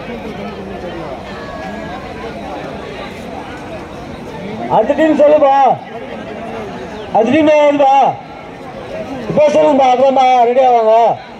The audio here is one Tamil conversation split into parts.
அடுத்த டீம் சொல்லுப்பா அடுத்த டீம் யாருப்பா இப்போ சொல்லுங்கப்பா அப்புறமா ரெடி ஆவாங்க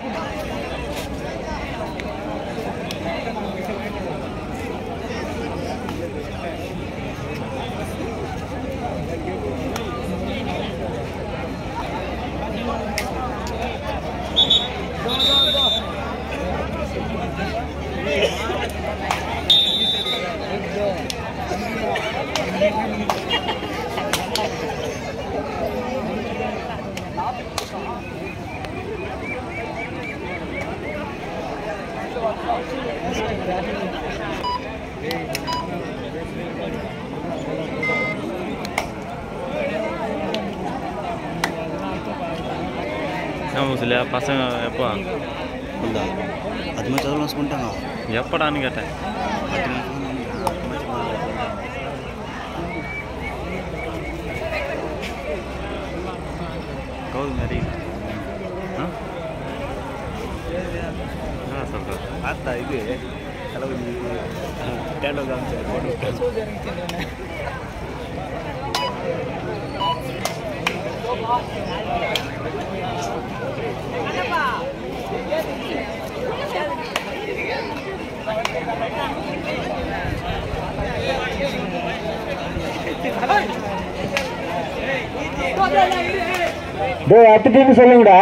ஆமாம் சொல்லியா பசங்க எப்போ ఉందా అది మంచి చదువు రాసుకుంటాను எப்படான்னு கேட்டேன் கௌது மாதிரி ஆ என்ன சொல்கிற ஆத்தா இது செலவு டேண்டோ காமிச்சு போட்டு விட்டாங்க டேய் அடுத்த டீம் சொல்லுங்கடா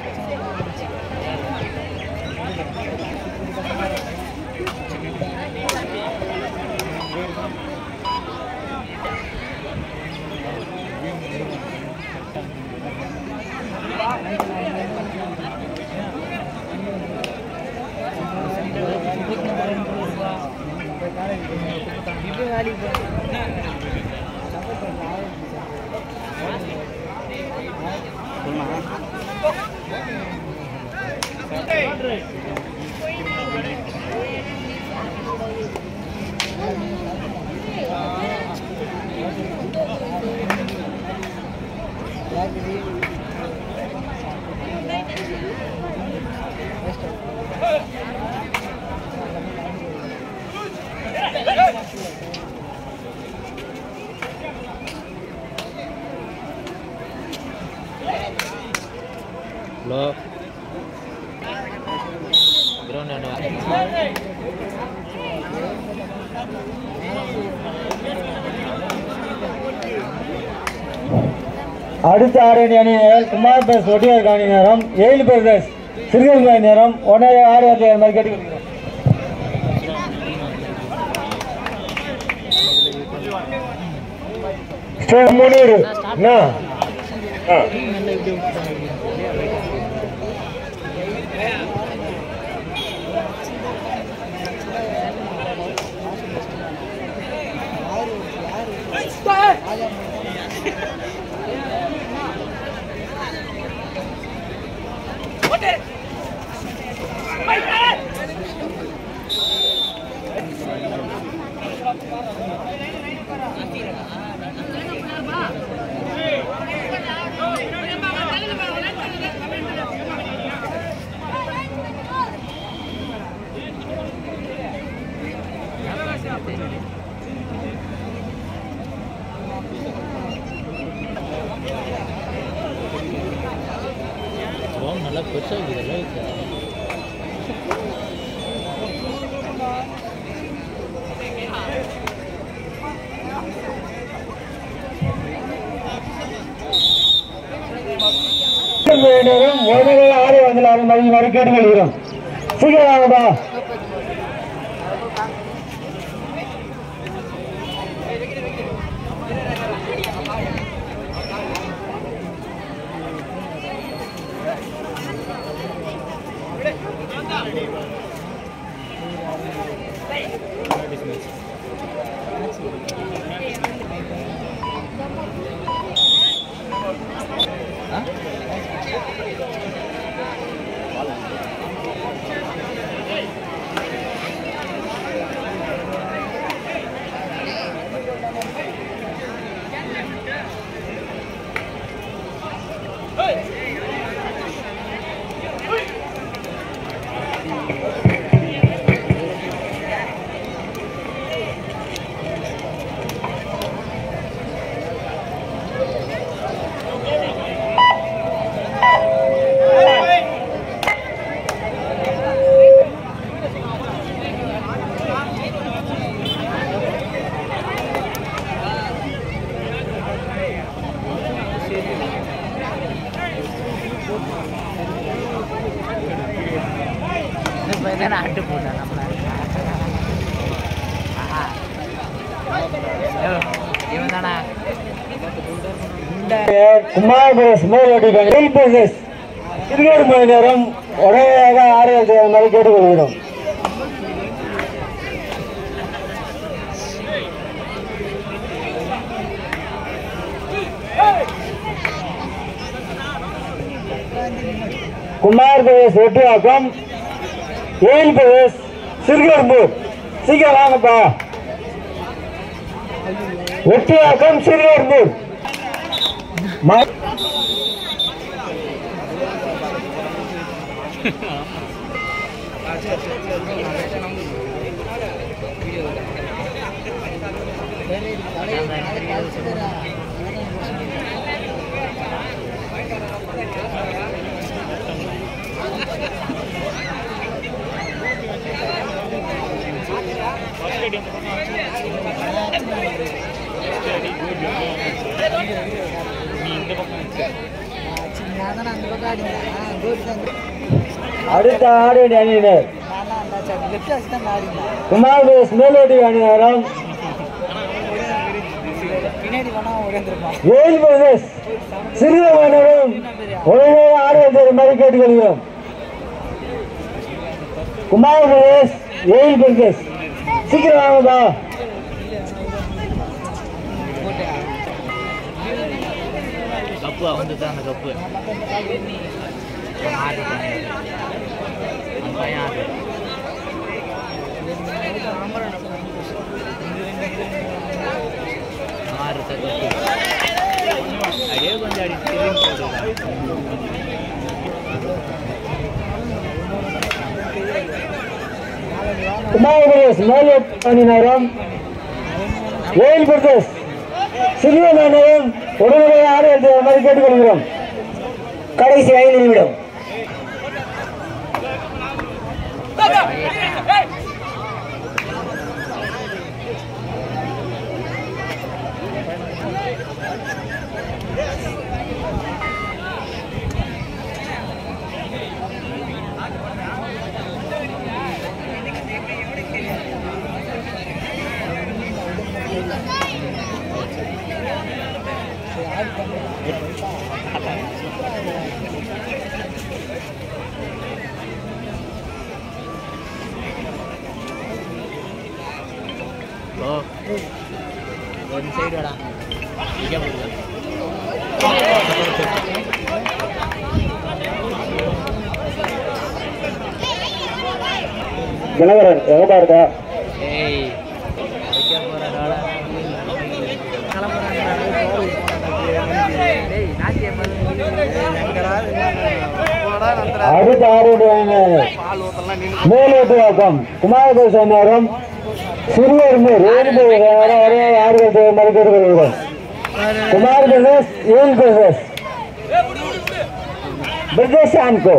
ஹலோ கிரவுண்ட் அடுத்த ஆறு அணி அணியினர் குமார் பிரதர்ஸ் ஒட்டியார் காணி நேரம் ஏழு பிரதர்ஸ் சிறுகங்கை நேரம் உடனே ஆறு வார்த்தை அது மாதிரி கேட்டுக்கிறோம் முன்னூறு என்ன ஆ கிரவுண்ட் நல்லா பெருசாக இருக்குதுல்ல நேரம் உடனே ஆறு வந்து ஆறு மணி மாதிரி கேட்டுக்கொள்கிறோம் சீக்கிரம் வாங்கப்பா போய் தானே அட்டு போட்டேன் நம்மள இவன் தானே குமார் பிரதேஷ் மேலோட்டி எயில் பிரதேஷ் இருநூறு மணி நேரம் உடனடியாக ஆறுதல் செய்யுமாறு கேட்டுக்கொள்கிறோம் குமார் பிரதேஷ் வெற்றியாக்கம் எயில் பிரதேஷ் சிறுகம்பூர் சீக்கிரம் வாங்கப்பா வெற்றியாக்கம் சிறுகம்பூர் ம- அந்த பக்கம் ஆடிங்க கோபி தான் அடுத்த ஆடியன் அணியினர் நான் அந்த லெஃப்ட் வச்சு தான் ஆடிங்க குமார் பிரதேஷ் மேலோட்டி அணியினரும் பின்னாடி வேணா உடந்திருப்பான் எயில் பிரதேஷ் சிறுவனரும் உடனே ஆறுதல் செய்யுமாறு கேட்டுக்கொள்கிறோம் குமார் பிரதேஷ் எயில் பிரதேஷ் சீக்கிரம் வாங்கப்பா கப்பு வந்து தான் அந்த கப்பு ஆடிட்டாங்க அந்த பையன் ஆடு ஆறு கப்பு அப்படியே கொஞ்சம் அடி திரும்பி போடுங்க குமார் பிரதேஷ் மேலோட்டி அணியினரும் எயில் பிரதேஷ் சிறுவனரும் உடனடியாக ஆறுதல் செய்யுமாறு கேட்டுக்கொள்கிறோம் கடைசி ஐந்து நிமிடம் ஓ ஒரு சைடு வாடா இங்கே போடுங்க தினகரன் எங்கப்பா இருக்கா ஏய் அடிக்க போறதால அடுத்த ஆறுடைய அணியினர் மேலோட்டு ஆக்கம் குமாரபேச நேரம் சிறுவர் ரேணுபு ஒரே ஆறுதல் செய்யுமாறு கேட்டுக்கொள்கிறோம் குமார் பிரதேஷ் ஏல் பிரதேஷ் பிரதேஷ் ஆன்கோ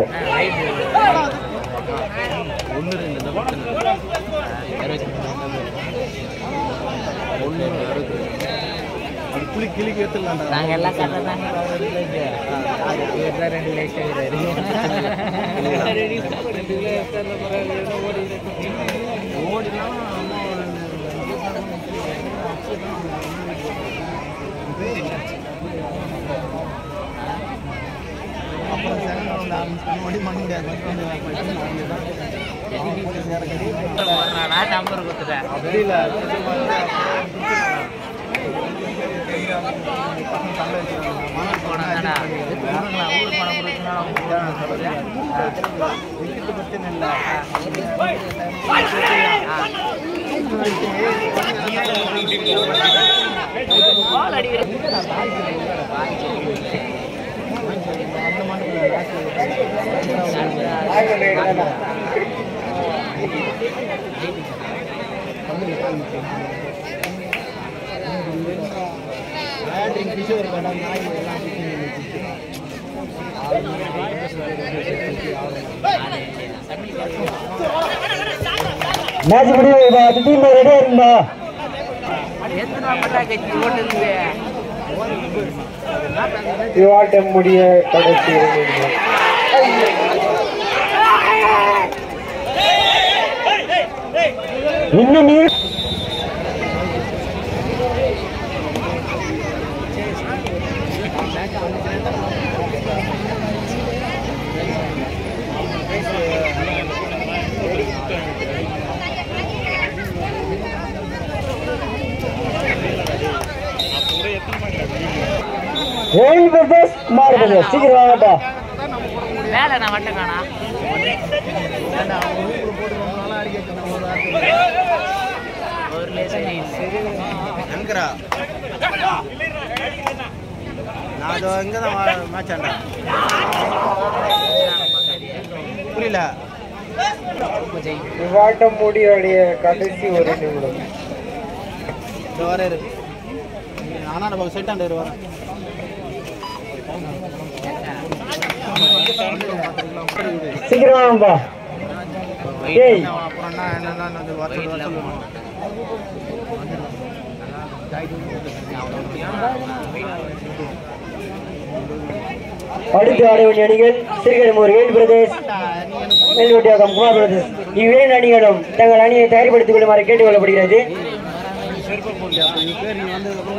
ஒன்று ரெண்டு இந்த பக்கம் இருபத்தி அது புளி கிளிக்கு எடுத்துடலாம்டா நாங்கள் எல்லாம் கரெக்டாக தாங்க இவர் தான் ரெண்டு லைட் அப்புறம் செகண்ட் ரவுண்ட் ஆரம்பிச்சு ஓடி பண்ண முடியாது நான் நம்பர் கொடுத்துட்டேன் அப்படி இல்லை போனதாடா ஊருங்களா ஊர் பணம் விக்கெட்டு பிரச்சனை இல்லை பால் அடிக்கிறேன் கிஷோர் படம் நாய் எல்லாம் மேட்ச் முடிவு டீம் ரெடியா இருக்குமா எத்தனை பட்டா கட்சி ஓட்டுது இவ்வாட்டம் முடிய கடைசி இரண்டு நிமிடம். இன்னும் நீ- ஏழு பிரதேஷ் குமார் பிரதேஷ் சீக்கிரம் வாங்கப்பா வேலை நான் மட்டும் காணா ஏன்டா, அவங்க ஊருக்குள்ள போட்டு ரொம்ப நாளா அடிக்க வச்சிருந்தாங்க, ஒரு வாரத்துக்கு. ஒரு லேசனே இல்லை எங்கடா? நான் இதோ இங்க தான் மேட்ச் ஆண்டா புரியல விவாட்டம் முடிவுடைய கடைசி ஒரு நிமிடம் இந்த வர இரு ஆனால் நம்ம செட் ஆண்டு வரேன் சீக்கிரம் வாங்கப்பா ஏய் அப்புறம் என்ன என்னென்ன வந்து வர வர சொல்லுவோம் அடுத்து ஆட வேண்டிய அணிகள் சிறுகடமூர் வேல் பிரதேஷ் மேல்வட்டியாக்கம் குமார் பிரதேஷ் இவ்விரண்டு அணிகளும் தங்கள் அணியை தயார்படுத்திக் கொள்ளுமாறு கேட்டுக்கொள்ளப்படுகிறது பேர் நீ வந்ததுக்கப்புறம்